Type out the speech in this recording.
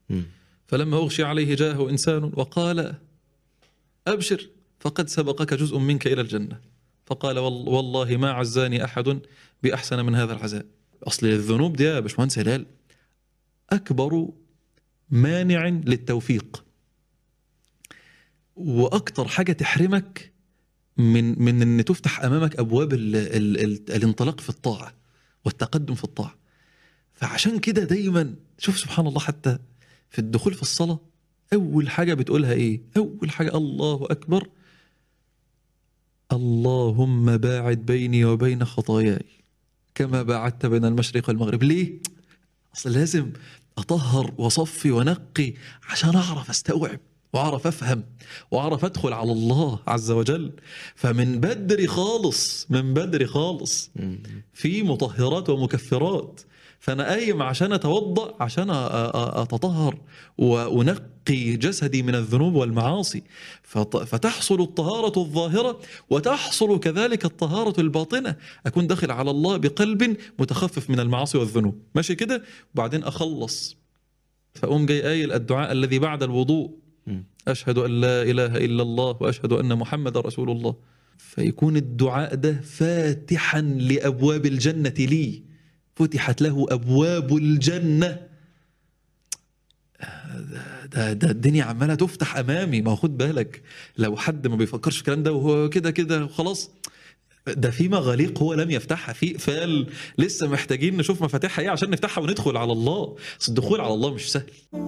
مم. فلما أغشي عليه جاءه إنسان وقال أبشر فقد سبقك جزء منك إلى الجنة فقال وال- والله ما عزاني أحد بأحسن من هذا العزاء أصل الذنوب دي يا باشمهندس هلال أكبر مانع للتوفيق وأكتر حاجة تحرمك من من ان تفتح امامك ابواب ال ال ال الانطلاق في الطاعه والتقدم في الطاعه فعشان كده دايما شوف سبحان الله حتى في الدخول في الصلاه اول حاجه بتقولها ايه اول حاجه الله اكبر اللهم باعد بيني وبين خطاياي كما باعدت بين المشرق والمغرب ليه اصل لازم اطهر واصفي وانقي عشان اعرف استوعب واعرف افهم واعرف ادخل على الله عز وجل فمن بدري خالص من بدري خالص مم. في مطهرات ومكفرات فانا قايم عشان اتوضا عشان أ- أ- اتطهر وانقي جسدي من الذنوب والمعاصي فت- فتحصل الطهاره الظاهره وتحصل كذلك الطهاره الباطنه اكون داخل على الله بقلب متخفف من المعاصي والذنوب ماشي كده وبعدين اخلص فاقوم جاي قايل الدعاء الذي بعد الوضوء مم. أشهد أن لا إله إلا الله وأشهد أن محمد رسول الله فيكون الدعاء ده فاتحا لأبواب الجنة لي فتحت له أبواب الجنة ده, ده, ده الدنيا عمالة تفتح أمامي ما هو خد بالك لو حد ما بيفكرش في الكلام ده وهو كده كده خلاص ده في مغاليق هو لم يفتحها في اقفال لسه محتاجين نشوف مفاتيحها ايه عشان نفتحها وندخل على الله بس الدخول على الله مش سهل